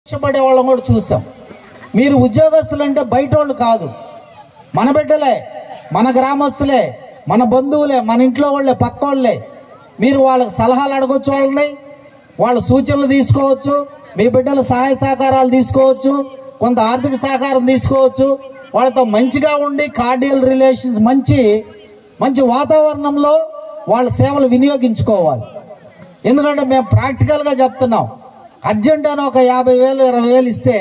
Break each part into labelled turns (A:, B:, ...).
A: ఇష్టపడే వాళ్ళం కూడా చూసాం మీరు ఉద్యోగస్తులు అంటే బయట వాళ్ళు కాదు మన బిడ్డలే మన గ్రామస్తులే మన బంధువులే మన ఇంట్లో వాళ్ళే పక్క వాళ్ళే మీరు వాళ్ళకి సలహాలు అడగొచ్చు వాళ్ళని వాళ్ళ సూచనలు తీసుకోవచ్చు మీ బిడ్డల సహాయ సహకారాలు తీసుకోవచ్చు కొంత ఆర్థిక సహకారం తీసుకోవచ్చు వాళ్ళతో మంచిగా ఉండి కార్డియల్ రిలేషన్స్ మంచి మంచి వాతావరణంలో వాళ్ళ సేవలు వినియోగించుకోవాలి ఎందుకంటే మేము ప్రాక్టికల్గా చెప్తున్నాం అర్జెంట్ అని ఒక యాభై వేలు ఇరవై వేలు ఇస్తే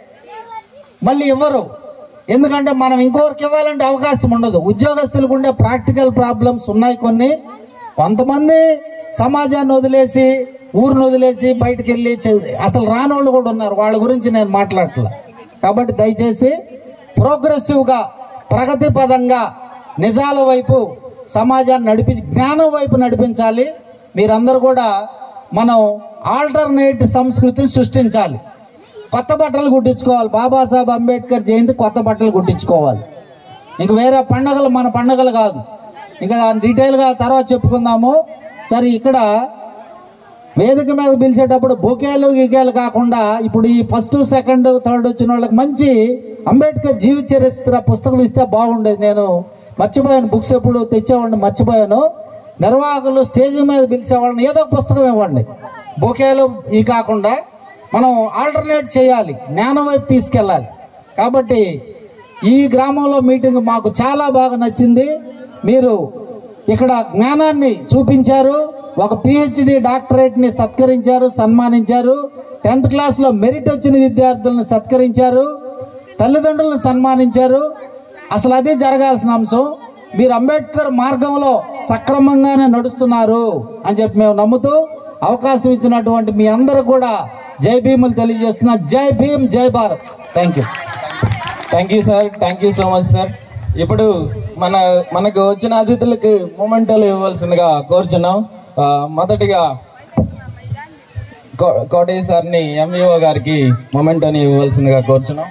A: మళ్ళీ ఇవ్వరు ఎందుకంటే మనం ఇంకొకరికి ఇవ్వాలంటే అవకాశం ఉండదు ఉద్యోగస్తులకు ఉండే ప్రాక్టికల్ ప్రాబ్లమ్స్ ఉన్నాయి కొన్ని కొంతమంది సమాజాన్ని వదిలేసి ఊరిని వదిలేసి బయటకు వెళ్ళి చే- అసలు రానోళ్ళు కూడా ఉన్నారు వాళ్ళ గురించి నేను మాట్లాడట్లా కాబట్టి దయచేసి ప్రోగ్రెసివ్గా ప్రగతి పదంగా నిజాల వైపు సమాజాన్ని నడిపి జ్ఞానం వైపు నడిపించాలి మీరందరూ కూడా మనం ఆల్టర్నేట్ సంస్కృతిని సృష్టించాలి కొత్త బట్టలు కుట్టించుకోవాలి బాబాసాహెబ్ అంబేద్కర్ జయంతి కొత్త బట్టలు కుట్టించుకోవాలి ఇంక వేరే పండగలు మన పండగలు కాదు ఇంకా దాని డీటెయిల్గా తర్వాత చెప్పుకుందాము సరే ఇక్కడ వేదిక మీద పిలిచేటప్పుడు బొకేలు గికేలు కాకుండా ఇప్పుడు ఈ ఫస్ట్ సెకండ్ థర్డ్ వచ్చిన వాళ్ళకి మంచి అంబేద్కర్ జీవిత చరిత్ర పుస్తకం ఇస్తే బాగుండేది నేను మర్చిపోయాను బుక్స్ ఎప్పుడు తెచ్చేవాడిని మర్చిపోయాను నిర్వాహకులు స్టేజ్ మీద పిలిచే వాళ్ళని ఏదో ఒక పుస్తకం ఇవ్వండి బొకేలు ఇవి కాకుండా మనం ఆల్టర్నేట్ చేయాలి జ్ఞానం వైపు తీసుకెళ్ళాలి కాబట్టి ఈ గ్రామంలో మీటింగ్ మాకు చాలా బాగా నచ్చింది మీరు ఇక్కడ జ్ఞానాన్ని చూపించారు ఒక పిహెచ్డి డాక్టరేట్ని సత్కరించారు సన్మానించారు టెన్త్ క్లాస్లో మెరిట్ వచ్చిన విద్యార్థులను సత్కరించారు తల్లిదండ్రులను సన్మానించారు అసలు అది జరగాల్సిన అంశం మీరు అంబేద్కర్ మార్గంలో సక్రమంగానే నడుస్తున్నారు అని చెప్పి మేము నమ్ముతూ అవకాశం ఇచ్చినటువంటి మీ అందరూ కూడా జై భీములు తెలియజేస్తున్నా Jai Bhim Jai Bharat thank you
B: thank you sir thank you so much sir ఇప్పుడు మన మనకు వచ్చిన అతిథులకు మూమెంటలు ఇవ్వాల్సిందిగా కోరుచున్నాం ఆ, మొదటిగా కో- కోటయ్య సార్ని ఎంఈఓ గారికి మొమెంటోని ఇవ్వాల్సిందిగా కోరుచున్నాం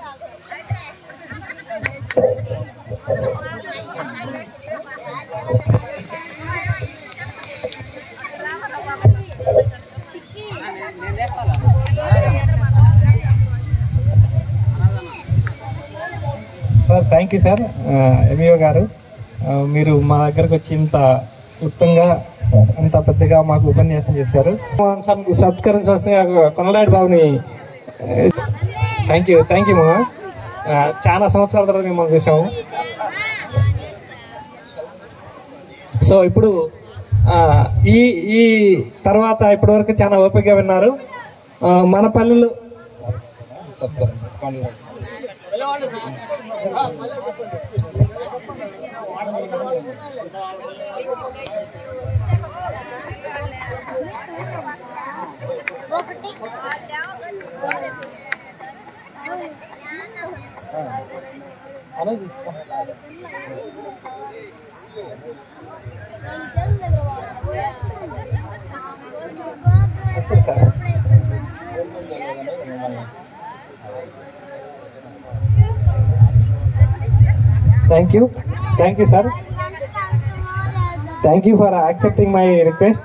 C: sir thank you sir MEO గారు ఆ, మీరు మా దగ్గరకు వచ్చి ఇంత క్లుప్తంగా ఇంత పెద్దగా మాకు ఉపన్యాసం చేశారు సత్- సత్కరించాల్సిన కొనలాడి బాబుని థ్యాంక్ యూ థ్యాంక్ యూ మా ఆ, చాలా సంవత్సరాల తర్వాత మిమ్మల్ని చూసాము సో ఇప్పుడు ఆ, ఈ ఈ తర్వాత ఇప్పటివరకు చాలా ఓపికగా విన్నారు ఆ, మన పల్లెలు thank you thank you sir thank you for accepting my request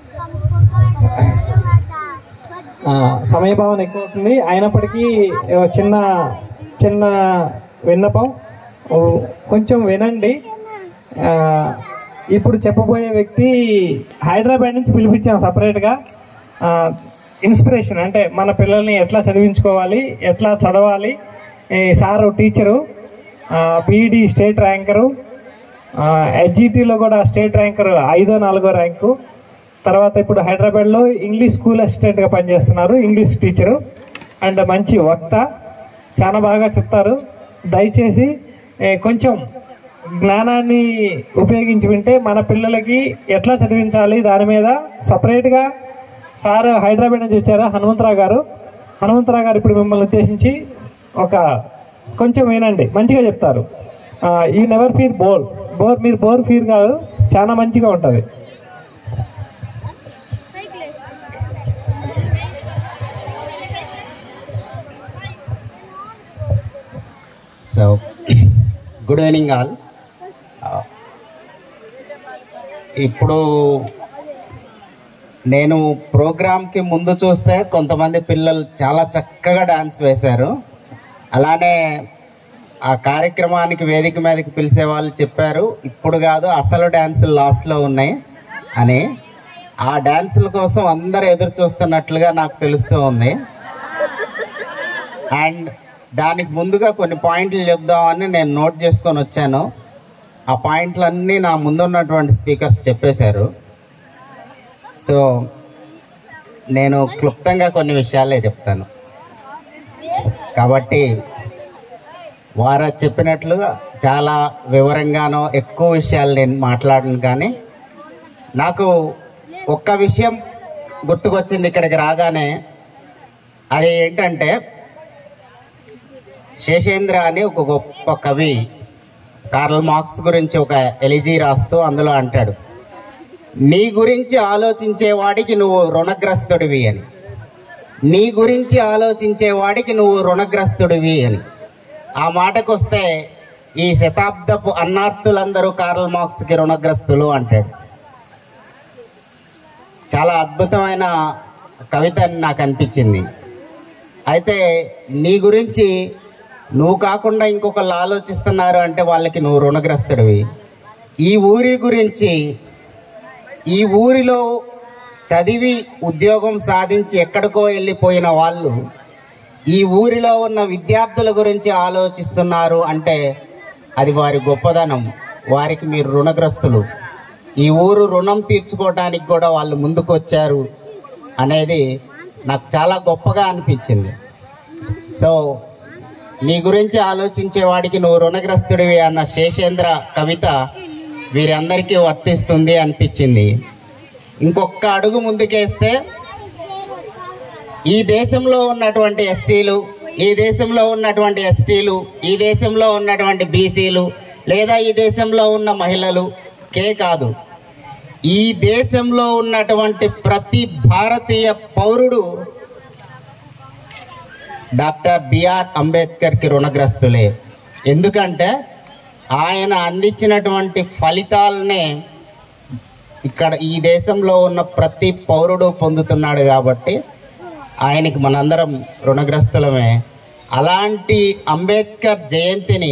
C: సమయభావన ఎక్కువ అవుతుంది అయినప్పటికీ ఓ చిన్న చిన్న విన్నపం ఓ, కొంచెం వినండి ఆ, ఇప్పుడు చెప్పబోయే వ్యక్తి హైదరాబాద్ నుంచి పిలిపించాం సపరేట్గా ఇన్స్పిరేషన్ అంటే మన పిల్లల్ని ఎట్లా చదివించుకోవాలి ఎట్లా చదవాలి ఈ sir teacher BEd state ranker హెచ్జిటిలో కూడా స్టేట్ ర్యాంకర్ ఐదో నాలుగో ర్యాంకు తర్వాత ఇప్పుడు హైదరాబాద్లో ఇంగ్లీష్ స్కూల్ అసిస్టెంట్గా పనిచేస్తున్నారు ఇంగ్లీష్ టీచరు అండ్ మంచి వక్త చాలా బాగా చెప్తారు దయచేసి ఏ, కొంచెం జ్ఞానాన్ని ఉపయోగించి వింటే మన పిల్లలకి ఎట్లా చదివించాలి దాని మీద సపరేట్గా సార్ హైదరాబాద్ నుంచి వచ్చారు హనుమంతరావు గారు హనుమంతరావు గారు ఇప్పుడు మిమ్మల్ని ఉద్దేశించి ఒక కొంచెం వినండి మంచిగా చెప్తారు ఈ నెవర్ ఫీర్ బోర్ బోర్ మీరు బోర్ ఫీర్ కాదు చాలా మంచిగా ఉంటుంది
D: సో గుడ్ ఈవినింగ్ ఆల్ ఇప్పుడు నేను ప్రోగ్రామ్కి ముందు చూస్తే కొంతమంది పిల్లలు చాలా చక్కగా డాన్స్ వేశారు అలానే ఆ కార్యక్రమానికి వేదిక మీదకి పిలిచే వాళ్ళు చెప్పారు ఇప్పుడు కాదు అసలు డ్యాన్సులు లాస్ట్లో ఉన్నాయి అని ఆ డ్యాన్సుల కోసం అందరు ఎదురు చూస్తున్నట్లుగా నాకు తెలుస్తూ ఉంది అండ్ దానికి ముందుగా కొన్ని పాయింట్లు చెప్దామని నేను నోట్ చేసుకొని వచ్చాను ఆ పాయింట్లన్నీ నా ముందున్నటువంటి స్పీకర్స్ చెప్పేశారు సో నేను క్లుప్తంగా కొన్ని విషయాలే చెప్తాను కాబట్టి వారు చెప్పినట్లుగా చాలా వివరంగానో ఎక్కువ విషయాలు నేను మాట్లాడను కానీ నాకు ఒక్క విషయం గుర్తుకొచ్చింది ఇక్కడికి రాగానే అది ఏంటంటే శేషేంద్ర అని ఒక గొప్ప కవి కార్ల్ మార్క్స్ గురించి ఒక ఎలిజీ రాస్తూ అందులో అంటాడు నీ గురించి ఆలోచించే వాడికి నువ్వు రుణగ్రస్తుడివి అని నీ గురించి ఆలోచించే వాడికి నువ్వు రుణగ్రస్తుడివి అని ఆ మాటకు వస్తే ఈ శతాబ్దపు అన్నార్థులందరూ కార్ల్ మార్క్స్కి రుణగ్రస్తులు అంటాడు చాలా అద్భుతమైన కవిత అని నాకు అనిపించింది అయితే నీ గురించి నువ్వు కాకుండా ఇంకొకళ్ళు ఆలోచిస్తున్నారు అంటే వాళ్ళకి నువ్వు రుణగ్రస్తుడివి ఈ ఊరి గురించి ఈ ఊరిలో చదివి ఉద్యోగం సాధించి ఎక్కడికో వెళ్ళిపోయిన వాళ్ళు ఈ ఊరిలో ఉన్న విద్యార్థుల గురించి ఆలోచిస్తున్నారు అంటే అది వారి గొప్పదనం వారికి మీరు రుణగ్రస్తులు ఈ ఊరు రుణం తీర్చుకోవడానికి కూడా వాళ్ళు ముందుకు వచ్చారు అనేది నాకు చాలా గొప్పగా అనిపించింది సో నీ గురించి ఆలోచించే వాడికి నువ్వు రుణగ్రస్తుడివి అన్న శేషేంద్ర కవిత వీరందరికీ వర్తిస్తుంది అనిపించింది ఇంకొక అడుగు ముందుకేస్తే ఈ దేశంలో ఉన్నటువంటి ఎస్సీలు ఈ దేశంలో ఉన్నటువంటి ఎస్టీలు ఈ దేశంలో ఉన్నటువంటి బీసీలు లేదా ఈ దేశంలో ఉన్న మహిళలు కే కాదు ఈ దేశంలో ఉన్నటువంటి ప్రతి భారతీయ పౌరుడు డాక్టర్ బిఆర్ అంబేద్కర్కి రుణగ్రస్తులే ఎందుకంటే ఆయన అందించినటువంటి ఫలితాలనే ఇక్కడ ఈ దేశంలో ఉన్న ప్రతి పౌరుడు పొందుతున్నాడు కాబట్టి ఆయనకి మనందరం రుణగ్రస్తులమే అలాంటి అంబేద్కర్ జయంతిని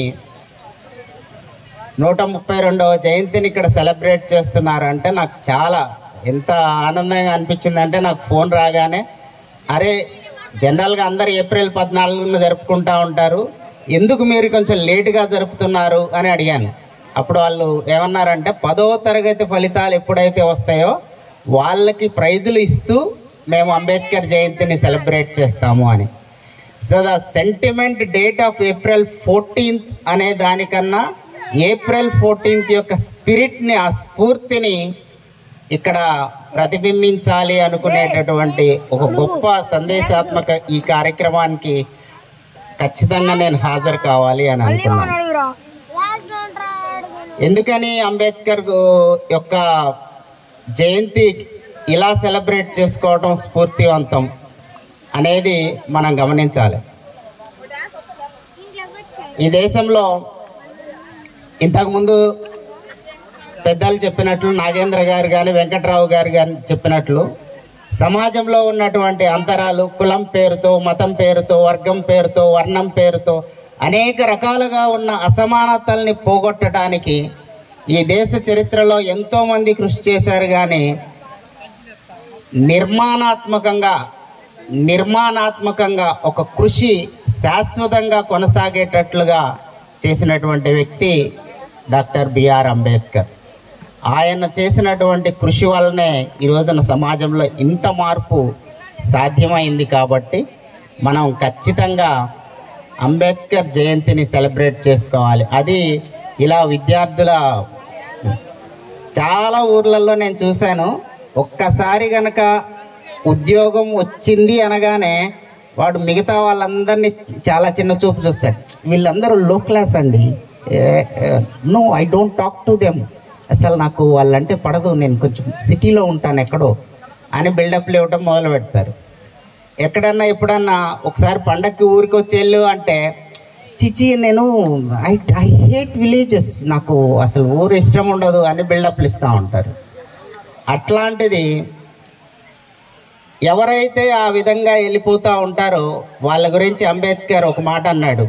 D: నూట ముప్పై రెండవ జయంతిని ఇక్కడ సెలబ్రేట్ చేస్తున్నారంటే నాకు చాలా ఎంత ఆనందంగా అనిపించిందంటే నాకు ఫోన్ రాగానే అరే జనరల్గా అందరు ఏప్రిల్ పద్నాలుగున జరుపుకుంటా ఉంటారు ఎందుకు మీరు కొంచెం లేటుగా జరుపుతున్నారు అని అడిగాను అప్పుడు వాళ్ళు ఏమన్నారంటే పదవ తరగతి ఫలితాలు ఎప్పుడైతే వస్తాయో వాళ్ళకి ప్రైజులు ఇస్తూ మేము అంబేద్కర్ జయంతిని సెలబ్రేట్ చేస్తాము అని so the sentiment date of April fourteenth అనే దానికన్నా ఏప్రిల్ ఫోర్టీన్త్ యొక్క స్పిరిట్ని ఆ స్ఫూర్తిని ఇక్కడ ప్రతిబింబించాలి అనుకునేటటువంటి ఒక గొప్ప సందేశాత్మక ఈ కార్యక్రమానికి ఖచ్చితంగా నేను హాజరు కావాలి అని అనుకున్నాను ఎందుకని అంబేద్కర్ గు- యొక్క జయంతి ఇలా సెలబ్రేట్ చేసుకోవడం స్ఫూర్తివంతం అనేది మనం గమనించాలి ఈ దేశంలో ఇంతకుముందు పెద్దలు చెప్పినట్లు నాగేంద్ర గారు కానీ వెంకట్రావు గారు కానీ చెప్పినట్లు సమాజంలో ఉన్నటువంటి అంతరాలు కులం పేరుతో మతం పేరుతో వర్గం పేరుతో వర్ణం పేరుతో అనేక రకాలుగా ఉన్న అసమానతల్ని పోగొట్టడానికి ఈ దేశ చరిత్రలో ఎంతో మంది కృషి చేశారు కానీ నిర్మాణాత్మకంగా నిర్మాణాత్మకంగా ఒక కృషి శాశ్వతంగా కొనసాగేటట్లుగా చేసినటువంటి వ్యక్తి డాక్టర్ బిఆర్ అంబేద్కర్ ఆయన చేసినటువంటి కృషి వల్లనే ఈ రోజున సమాజంలో ఇంత మార్పు సాధ్యమైంది కాబట్టి మనం ఖచ్చితంగా అంబేద్కర్ జయంతిని సెలబ్రేట్ చేసుకోవాలి అది ఇలా విద్యార్థుల చాలా ఊర్లలో నేను చూశాను ఒక్కసారి గనక ఉద్యోగం వచ్చింది అనగానే వాడు మిగతా వాళ్ళందరినీ చాలా చిన్న చూపు చూస్తాడు వీళ్ళందరూ లో క్లాస్ అండి no I don't talk to them అసలు నాకు వాళ్ళంటే పడదు నేను కొంచెం సిటీలో ఉంటాను ఎక్కడో అని బిల్డప్లు ఇవ్వటం మొదలు పెడతారు ఎక్కడన్నా ఎప్పుడన్నా ఒకసారి పండక్కి ఊరికి వచ్చి వెళ్ళు అంటే చిచి నేను ఐ ఐ హేట్ విలేజెస్ నాకు అసలు ఊరు ఇష్టం ఉండదు అని బిల్డప్లు ఇస్తూ ఉంటారు అట్లాంటిది ఎవరైతే ఆ విధంగా వెళ్ళిపోతూ ఉంటారో వాళ్ళ గురించి అంబేద్కర్ ఒక మాట అన్నాడు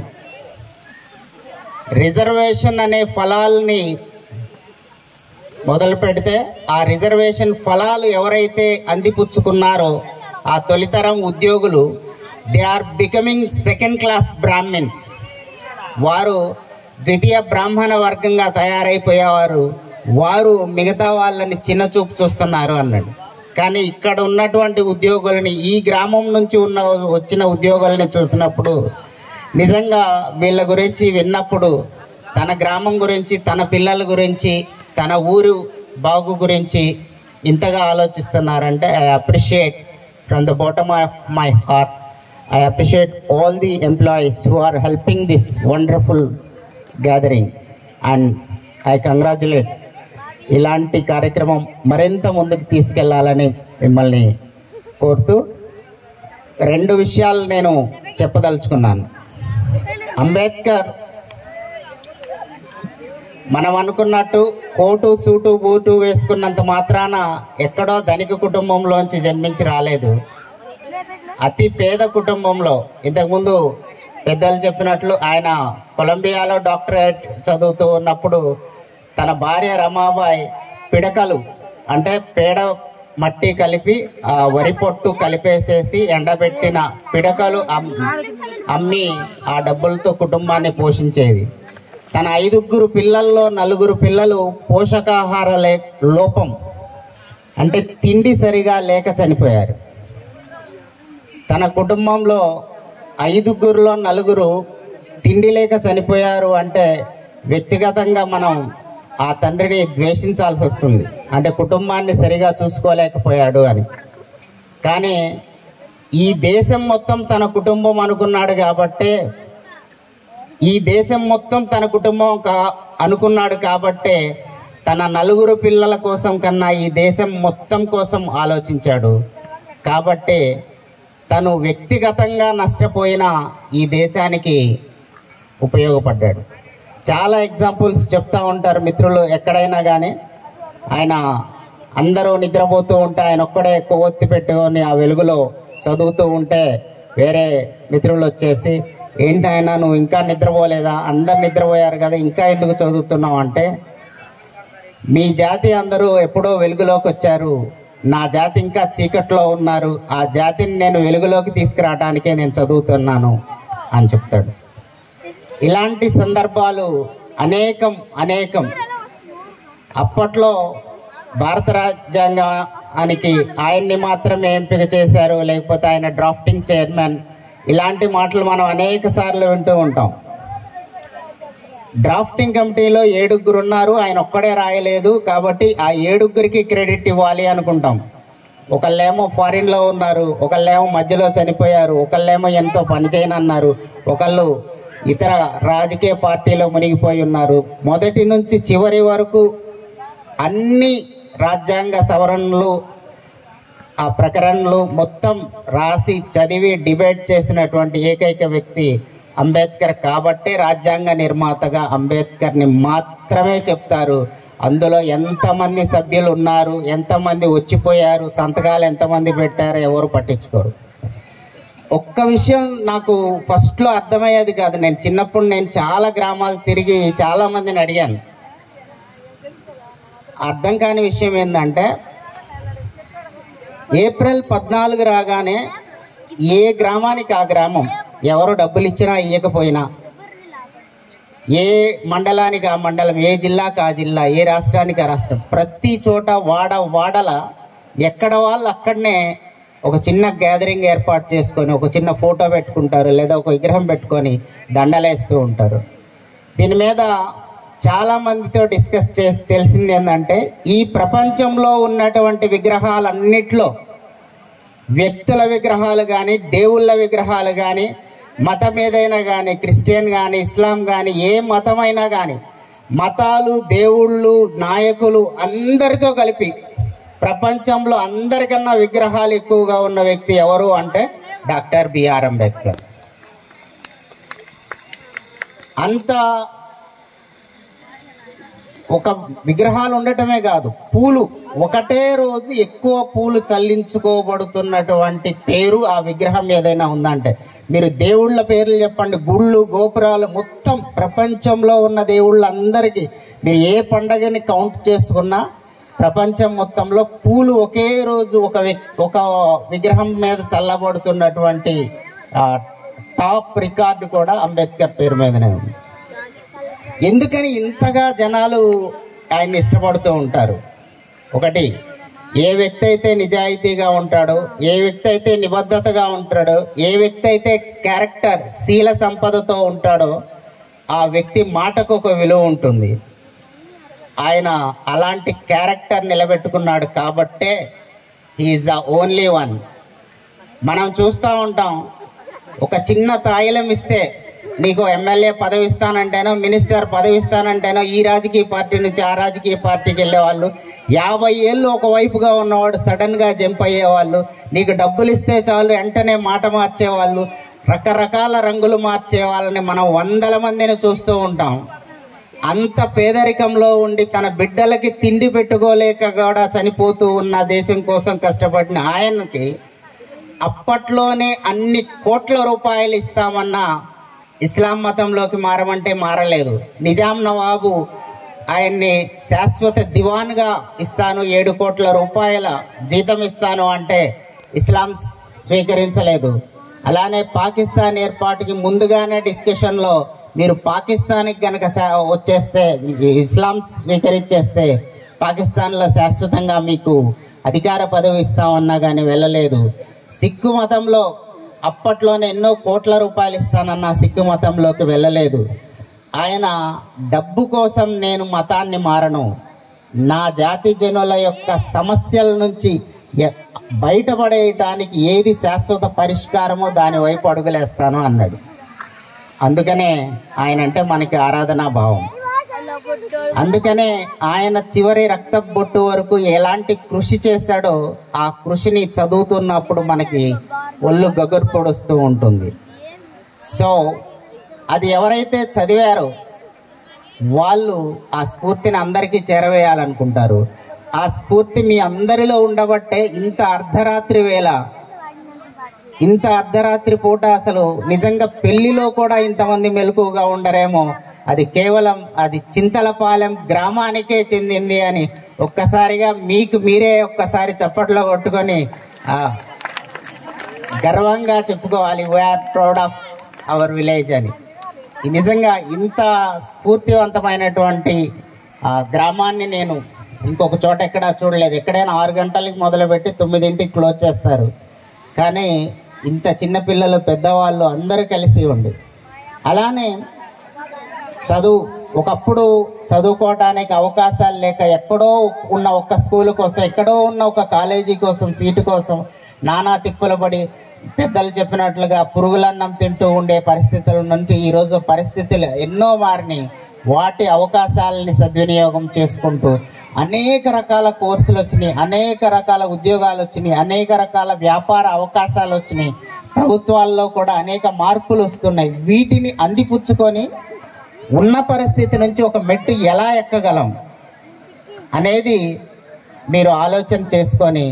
D: రిజర్వేషన్ అనే ఫలాల్ని మొదలు పెడితే ఆ రిజర్వేషన్ ఫలాలు ఎవరైతే అందిపుచ్చుకున్నారో ఆ తొలితరం ఉద్యోగులు they are becoming second class Brahmins వారు ద్వితీయ బ్రాహ్మణ వర్గంగా తయారైపోయేవారు వారు మిగతా వాళ్ళని చిన్న చూపు చూస్తున్నారు అన్నాడు కానీ ఇక్కడ ఉన్నటువంటి ఉద్యోగులని ఈ గ్రామం నుంచి ఉన్న వచ్చిన ఉద్యోగుల్ని చూసినప్పుడు నిజంగా వీళ్ళ గురించి విన్నప్పుడు తన గ్రామం గురించి తన పిల్లల గురించి తన ఊరు బాగు గురించి ఇంతగా ఆలోచిస్తున్నారంటే I appreciate from the bottom of my heart I appreciate all the employees who are helping this wonderful gathering and I congratulate ఇలాంటి కార్యక్రమం మరింత ముందుకు తీసుకెళ్లాలని మిమ్మల్ని కోరుతూ రెండు విషయాలు నేను చెప్పదలుచుకున్నాను అంబేద్కర్ మనం అనుకున్నట్టు కోటు సూటు బూటు వేసుకున్నంత మాత్రాన ఎక్కడో ధనిక కుటుంబంలోంచి జన్మించి రాలేదు అతి పేద కుటుంబంలో ఇంతకుముందు పెద్దలు చెప్పినట్లు ఆయన కొలంబియాలో డాక్టరేట్ చదువుతూ ఉన్నప్పుడు తన భార్య రమాబాయ్ పిడకలు అంటే పేడ మట్టి కలిపి ఆ వరి పొట్టు కలిపేసేసి ఎండబెట్టిన పిడకలు అమ్- అమ్మి ఆ డబ్బులతో కుటుంబాన్ని పోషించేది తన ఐదుగురు పిల్లల్లో నలుగురు పిల్లలు పోషకాహార లే లోపం అంటే తిండి సరిగా లేక చనిపోయారు తన కుటుంబంలో ఐదుగురులో నలుగురు తిండి లేక చనిపోయారు అంటే వ్యక్తిగతంగా మనం ఆ తండ్రిని ద్వేషించాల్సి వస్తుంది అంటే కుటుంబాన్ని సరిగా చూసుకోలేకపోయాడు అని కానీ ఈ దేశం మొత్తం తన కుటుంబం అనుకున్నాడు కాబట్టే ఈ దేశం మొత్తం తన కుటుంబం కా అనుకున్నాడు కాబట్టే తన నలుగురు పిల్లల కోసం కన్నా ఈ దేశం మొత్తం కోసం ఆలోచించాడు కాబట్టే తను వ్యక్తిగతంగా నష్టపోయిన ఈ దేశానికి ఉపయోగపడ్డాడు చాలా ఎగ్జాంపుల్స్ చెప్తా ఉంటారు మిత్రులు ఎక్కడైనా కానీ ఆయన అందరూ నిద్రపోతూ ఉంటే ఆయన ఒక్కడే కొవ్వొత్తి పెట్టుకొని ఆ వెలుగులో చదువుతూ ఉంటే వేరే మిత్రులు వచ్చేసి ఏంటి ఆయన నువ్వు ఇంకా నిద్రపోలేదా అందరు నిద్రపోయారు కదా ఇంకా ఎందుకు చదువుతున్నావు అంటే మీ జాతి అందరూ ఎప్పుడో వెలుగులోకి వచ్చారు నా జాతి ఇంకా చీకట్లో ఉన్నారు ఆ జాతిని నేను వెలుగులోకి తీసుకురావడానికే నేను చదువుతున్నాను అని చెప్తాడు ఇలాంటి సందర్భాలు అనేకం అనేకం అప్పట్లో భారత రాజ్యాంగానికి ఆయన్ని మాత్రమే ఎంపిక చేశారు లేకపోతే ఆయన డ్రాఫ్టింగ్ చైర్మన్ ఇలాంటి మాటలు మనం అనేక సార్లు వింటూ ఉంటాం డ్రాఫ్టింగ్ కమిటీలో ఏడుగురు ఉన్నారు ఆయన ఒక్కడే రాయలేదు కాబట్టి ఆ ఏడుగురికి క్రెడిట్ ఇవ్వాలి అనుకుంటాం ఒకళ్ళేమో ఫారిన్లో ఉన్నారు ఒకళ్ళేమో మధ్యలో చనిపోయారు ఒకళ్ళేమో ఎంతో పని చేయనన్నారు ఒకళ్ళు ఇతర రాజకీయ పార్టీలో మునిగిపోయి ఉన్నారు మొదటి నుంచి చివరి వరకు అన్ని రాజ్యాంగ సవరణలు ఆ ప్రకరణలు మొత్తం రాసి చదివి డిబేట్ చేసినటువంటి ఏకైక వ్యక్తి అంబేద్కర్ కాబట్టే రాజ్యాంగ నిర్మాతగా అంబేద్కర్ని మాత్రమే చెప్తారు అందులో ఎంతమంది సభ్యులు ఉన్నారు ఎంతమంది వచ్చిపోయారు సంతకాలు ఎంతమంది పెట్టారు ఎవరు పట్టించుకోరు ఒక్క విషయం నాకు ఫస్ట్లో అర్థమయ్యేది కాదు నేను చిన్నప్పుడు నేను చాలా గ్రామాలు తిరిగి చాలా మందిని అడిగాను అర్థం కాని విషయం ఏంటంటే ఏప్రిల్ పద్నాలుగు రాగానే ఏ గ్రామానికి ఆ గ్రామం ఎవరు డబ్బులు ఇచ్చినా ఇవ్వకపోయినా ఏ మండలానికి ఆ మండలం ఏ జిల్లాకి ఆ జిల్లా ఏ రాష్ట్రానికి ఆ రాష్ట్రం ప్రతి చోట వాడ వాడల ఎక్కడ వాళ్ళు అక్కడనే ఒక చిన్న గ్యాదరింగ్ ఏర్పాటు చేసుకొని ఒక చిన్న ఫోటో పెట్టుకుంటారు లేదా ఒక విగ్రహం పెట్టుకొని దండలేస్తూ ఉంటారు దీని మీద చాలా మందితో డిస్కస్ చేసి తెలిసింది ఏంటంటే ఈ ప్రపంచంలో ఉన్నటువంటి విగ్రహాలన్నిట్లో వ్యక్తుల విగ్రహాలు కానీ దేవుళ్ళ విగ్రహాలు కానీ మతం ఏదైనా కానీ క్రిస్టియన్ కానీ ఇస్లాం కానీ ఏ మతమైనా కానీ మతాలు దేవుళ్ళు నాయకులు అందరితో కలిపి ప్రపంచంలో అందరికన్నా విగ్రహాలు ఎక్కువగా ఉన్న వ్యక్తి ఎవరు అంటే డాక్టర్ బిఆర్ అంబేద్కర్ అంత ఒక విగ్రహాలు ఉండటమే కాదు పూలు ఒకటే రోజు ఎక్కువ పూలు చల్లించుకోబడుతున్నటువంటి పేరు ఆ విగ్రహం ఏదైనా ఉందంటే మీరు దేవుళ్ళ పేర్లు చెప్పండి గుళ్ళు గోపురాలు మొత్తం ప్రపంచంలో ఉన్న దేవుళ్ళందరికీ మీరు ఏ పండగని కౌంట్ చేసుకున్నా ప్రపంచం మొత్తంలో పూలు ఒకే రోజు ఒక వ్యక్- ఒక విగ్రహం మీద చల్లబడుతున్నటువంటి ఆ, టాప్ రికార్డు కూడా అంబేద్కర్ పేరు మీదనే ఉంది ఎందుకని ఇంతగా జనాలు ఆయన్ని ఇష్టపడుతూ ఉంటారు ఒకటి ఏ వ్యక్తి అయితే నిజాయితీగా ఉంటాడో ఏ వ్యక్తి అయితే నిబద్ధతగా ఉంటాడో ఏ వ్యక్తి అయితే క్యారెక్టర్ శీల సంపదతో ఉంటాడో ఆ వ్యక్తి మాటకు ఒక విలువ ఉంటుంది ఆయన అలాంటి క్యారెక్టర్ నిలబెట్టుకున్నాడు కాబట్టే హీఈస్ ద ఓన్లీ వన్ మనం చూస్తూ ఉంటాం ఒక చిన్న తాయిలం ఇస్తే నీకు ఎమ్మెల్యే పదవి ఇస్తానంటేనో మినిస్టర్ పదవి ఇస్తానంటేనో ఈ రాజకీయ పార్టీ నుంచి ఆ రాజకీయ పార్టీకి వెళ్ళేవాళ్ళు యాభై ఏళ్ళు ఒకవైపుగా ఉన్నవాడు సడన్గా జంప్ అయ్యేవాళ్ళు నీకు డబ్బులు ఇస్తే చాలు వెంటనే మాట మార్చేవాళ్ళు రకరకాల రంగులు మార్చే వాళ్ళని మనం వందల మందిని చూస్తూ ఉంటాం అంత పేదరికంలో ఉండి తన బిడ్డలకి తిండి పెట్టుకోలేక కూడా చనిపోతూ ఉన్న దేశం కోసం కష్టపడిన ఆయనకి అప్పట్లోనే అన్ని కోట్ల రూపాయలు ఇస్తామన్న ఇస్లాం మతంలోకి మారమంటే మారలేదు నిజాం నవాబు ఆయన్ని శాశ్వత దివాన్గా ఇస్తాను ఏడు కోట్ల రూపాయల జీతం ఇస్తాను అంటే ఇస్లాం స్వీకరించలేదు అలానే పాకిస్తాన్ ఏర్పాటుకి ముందుగానే డిస్కషన్లో మీరు పాకిస్తాన్కి గనక శా- వచ్చేస్తే ఇస్లాం స్వీకరించేస్తే పాకిస్తాన్లో శాశ్వతంగా మీకు అధికార పదవి ఇస్తామన్నా కానీ వెళ్ళలేదు సిక్కు మతంలో అప్పట్లోనే ఎన్నో కోట్ల రూపాయలు ఇస్తానన్న సిక్కు మతంలోకి వెళ్ళలేదు ఆయన డబ్బు కోసం నేను మతాన్ని మారను నా జాతి జనుల యొక్క సమస్యల నుంచి ఎ- బయటపడేయటానికి ఏది శాశ్వత పరిష్కారమో దాని వైపు అడుగులేస్తాను అన్నాడు అందుకనే ఆయన అంటే మనకి ఆరాధనా భావం అందుకనే ఆయన చివరి రక్త బొట్టు వరకు ఎలాంటి కృషి చేశాడో ఆ కృషిని చదువుతున్నప్పుడు మనకి ఒళ్ళు గగురు పొడుస్తూ ఉంటుంది సో అది ఎవరైతే చదివారో వాళ్ళు ఆ స్ఫూర్తిని అందరికీ చేరవేయాలనుకుంటారు ఆ స్ఫూర్తి మీ అందరిలో ఉండబట్టే ఇంత అర్ధరాత్రి వేళ ఇంత అర్ధరాత్రి పూట అసలు నిజంగా పెళ్లిలో కూడా ఇంతమంది మెలకుగా ఉండరేమో అది కేవలం అది చింతలపాలెం గ్రామానికే చెందింది అని ఒక్కసారిగా మీకు మీరే ఒక్కసారి చప్పట్లో కొట్టుకొని ఆ, గర్వంగా చెప్పుకోవాలి we are proud of our village అని ఈ నిజంగా ఇంత స్ఫూర్తివంతమైనటువంటి ఆ, గ్రామాన్ని నేను ఇంకొక చోట ఎక్కడా చూడలేదు ఎక్కడైనా ఆరు గంటలకి మొదలుపెట్టి తొమ్మిదింటికి క్లోజ్ చేస్తారు కానీ ఇంత చిన్న పిల్లలు పెద్దవాళ్ళు అందరూ కలిసి ఉండి అలానే చదువు ఒకప్పుడు చదువుకోవడానికి అవకాశాలు లేక ఎక్కడో ఉన్న ఒక స్కూల్ కోసం ఎక్కడో ఉన్న ఒక కాలేజీ కోసం సీటు కోసం నానా తిప్పలు పడి పెద్దలు చెప్పినట్లుగా పురుగులన్నం తింటూ ఉండే పరిస్థితుల నుంచి ఈరోజు పరిస్థితులు ఎన్నో మారినాయి వాటి అవకాశాలని సద్వినియోగం చేసుకుంటూ అనేక రకాల కోర్సులు వచ్చినాయి అనేక రకాల ఉద్యోగాలు వచ్చినాయి అనేక రకాల వ్యాపార అవకాశాలు వచ్చినాయి ప్రభుత్వాల్లో కూడా అనేక మార్పులు వస్తున్నాయి వీటిని అందిపుచ్చుకొని ఉన్న పరిస్థితి నుంచి ఒక మెట్టు ఎలా ఎక్కగలం అనేది మీరు ఆలోచన చేసుకొని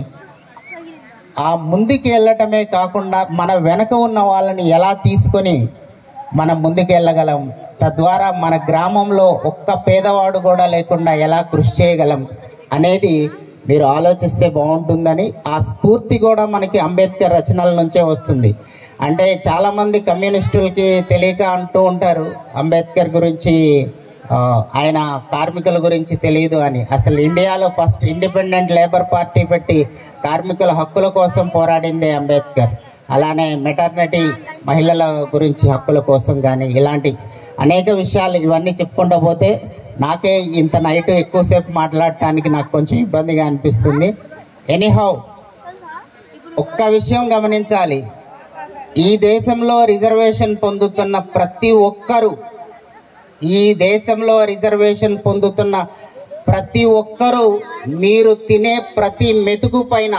D: ఆ ముందుకు వెళ్ళటమే కాకుండా మన వెనక ఉన్న వాళ్ళని ఎలా తీసుకొని మనం ముందుకు వెళ్ళగలం తద్వారా మన గ్రామంలో ఒక్క పేదవాడు కూడా లేకుండా ఎలా కృషి చేయగలం అనేది మీరు ఆలోచిస్తే బాగుంటుందని ఆ స్ఫూర్తి కూడా మనకి అంబేద్కర్ రచనల నుంచే వస్తుంది అంటే చాలామంది కమ్యూనిస్టులకి తెలియక అంటూ ఉంటారు అంబేద్కర్ గురించి ఆ, ఆయన కార్మికుల గురించి తెలియదు అని అసలు ఇండియాలో ఫస్ట్ ఇండిపెండెంట్ లేబర్ పార్టీ పెట్టి కార్మికుల హక్కుల కోసం పోరాడిందే అంబేద్కర్ అలానే మెటర్నిటీ మహిళల గురించి హక్కుల కోసం కానీ ఇలాంటి అనేక విషయాలు ఇవన్నీ చెప్పుకుంటూ పోతే నాకే ఇంత నైట్ ఎక్కువసేపు మాట్లాడటానికి నాకు కొంచెం ఇబ్బందిగా అనిపిస్తుంది ఎనీహౌ ఒక్క విషయం గమనించాలి ఈ దేశంలో రిజర్వేషన్ పొందుతున్న ప్రతి ఒక్కరూ ఈ దేశంలో రిజర్వేషన్ పొందుతున్న ప్రతి ఒక్కరూ మీరు తినే ప్రతి మెతుకు పైన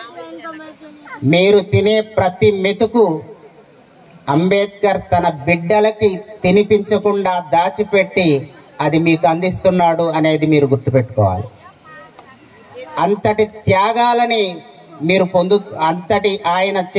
D: మీరు తినే ప్రతి మెతుకు అంబేద్కర్ తన బిడ్డలకి తినిపించకుండా దాచిపెట్టి అది మీకు అందిస్తున్నాడు అనేది మీరు గుర్తుపెట్టుకోవాలి అంతటి త్యాగాలని మీరు పొందు అంతటి ఆయన